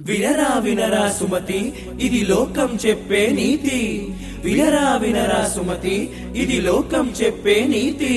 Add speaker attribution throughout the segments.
Speaker 1: వినరా వినరా సుమతి ఇది లోకం చెప్పే నీతి వినరా వినరా సుమతి ఇది లోకం చెప్పే నీతి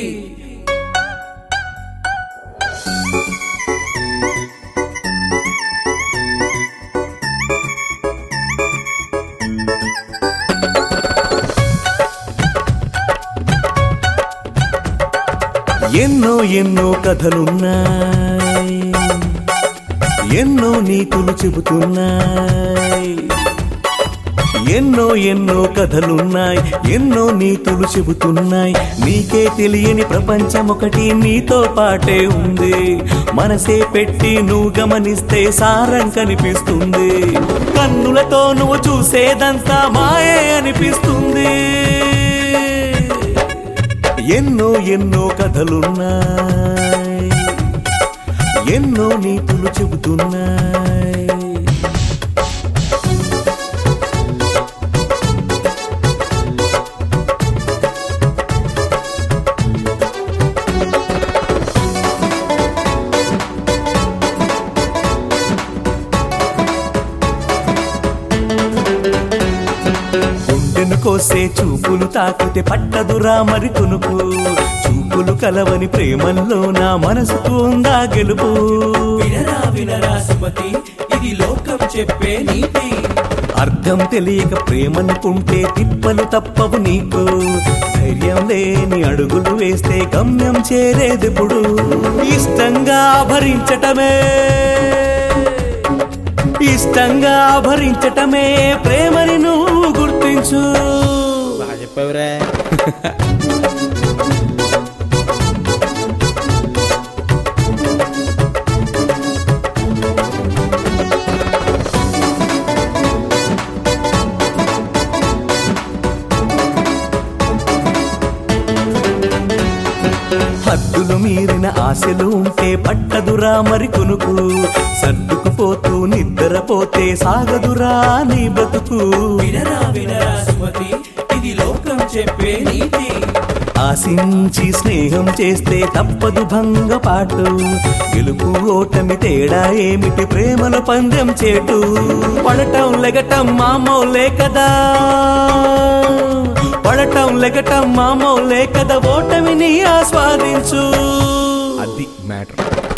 Speaker 2: ఎన్నో ఎన్నో కథలున్నాయి ఎన్నో నీతులు చెబుతున్నాయి ఎన్నో ఎన్నో కథలున్నాయి ఎన్నో నీతులు చెబుతున్నాయి నీకే తెలియని ప్రపంచం ఒకటి నీతో పాటే ఉంది మనసే పెట్టి నువ్వు గమనిస్తే సారం కనిపిస్తుంది కన్నులతో నువ్వు చూసేదంతా మాయే అనిపిస్తుంది ఎన్నో ఎన్నో కథలున్నాయి ఎన్నో నీతులు చెబుతున్నాయి గుండెను కోసే చూపులు తాకితే పట్టదురా మరి కొనుకు చూపులు కలవని ప్రేమల్లో నా మనసుకు ఉందా గెలుపు
Speaker 1: వినరా వినరా సుమతి ఇది లోకం చెప్పే నీతి
Speaker 2: అర్థం తెలియక ప్రేమనుకుంటే తిప్పలు తప్పవు నీకు ధైర్యం లేని అడుగులు వేస్తే గమ్యం చేరేదెప్పుడు ఇష్టంగా భరించటమే ఇష్టంగా భరించటమే ప్రేమని నువ్వు గుర్తించు
Speaker 3: బాగా చెప్పావురా
Speaker 2: హద్దులు మీరిన ఆశలు ఉంటే పట్టదురా మరి కొనుకు సర్దుకుపోతూ నిద్రపోతే సాగదురా నీ బతుకు
Speaker 1: వినరా వినరా సుమతి ఇది లోకం చెప్పే నీతి
Speaker 2: ఆశించి స్నేహం చేస్తే తప్పదు భంగపాటు గెలుపు ఓటమి తేడా ఏమిటి ప్రేమల పందెం చేటు పడటం లెగటం మామూలే కదా పడటం లెగటం మామూలే కదా ఓటమిని ఆస్వాదించు
Speaker 3: అది మ్యాటర్